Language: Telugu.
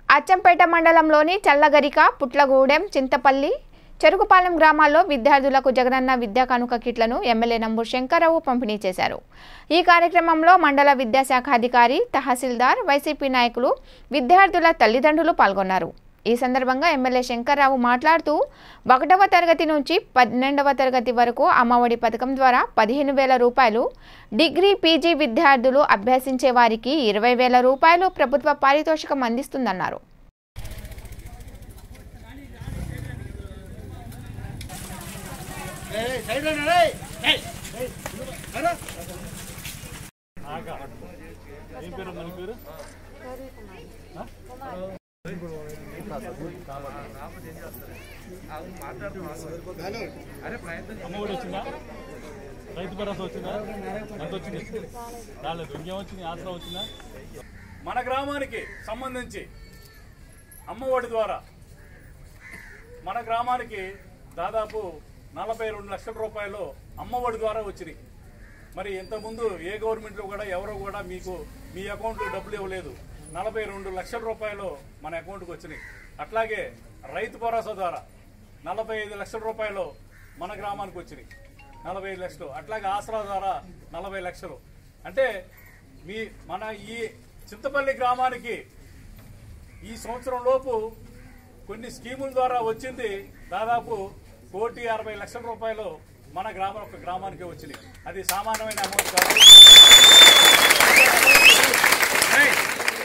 అచ్చంపేట మండలంలోని చల్లగరిక పుట్లగూడెం చింతపల్లి చెరుకుపాలెం గ్రామాల్లో విద్యార్థులకు జగనన్న విద్యా కానుక కిట్లను ఎమ్మెల్యే నంబూరు శంకర్రావు పంపిణీ చేశారు ఈ కార్యక్రమంలో మండల విద్యాశాఖ అధికారి తహసీల్దార్ వైసీపీ నాయకులు విద్యార్థుల తల్లిదండ్రులు పాల్గొన్నారు ఈ సందర్భంగా ఎమ్మెల్యే శంకర్రావు మాట్లాడుతూ ఒకటవ తరగతి నుంచి పన్నెండవ తరగతి వరకు అమ్మఒడి పథకం ద్వారా పదిహేను వేల రూపాయలు డిగ్రీ పీజీ విద్యార్థులు అభ్యసించే వారికి ఇరవై వేల రూపాయలు ప్రభుత్వ పారితోషికం అందిస్తుందన్నారు ఏం పేరు మన పేరు అమ్మఒడి వచ్చిందా రైతు భరోసా వచ్చిందా ఎంత వచ్చింది రాలేదు ఇంకేమొచ్చింది ఆసరా వచ్చిందా మన గ్రామానికి సంబంధించి అమ్మఒడి ద్వారా మన గ్రామానికి దాదాపు నలభై రెండు లక్షల రూపాయలు అమ్మఒడి ద్వారా వచ్చినాయి మరి ఇంతకుముందు ఏ గవర్నమెంట్లో కూడా ఎవరో కూడా మీకు మీ అకౌంట్లో డబ్బులు ఇవ్వలేదు నలభై రెండు లక్షల రూపాయలు మన అకౌంట్కి వచ్చినాయి అట్లాగే రైతు భరోసా ద్వారా నలభై ఐదు లక్షల రూపాయలు మన గ్రామానికి వచ్చినాయి నలభై ఐదు లక్షలు అట్లాగే ఆసరా ద్వారా నలభై లక్షలు అంటే మీ మన ఈ చింతపల్లి గ్రామానికి ఈ సంవత్సరం లోపు కొన్ని స్కీముల ద్వారా వచ్చింది దాదాపు కోటి అరవై లక్షల రూపాయలు మన గ్రామం ఒక గ్రామానికి వచ్చినాయి అది సామాన్యమైన అమౌంట్ కాదు ఏయ్!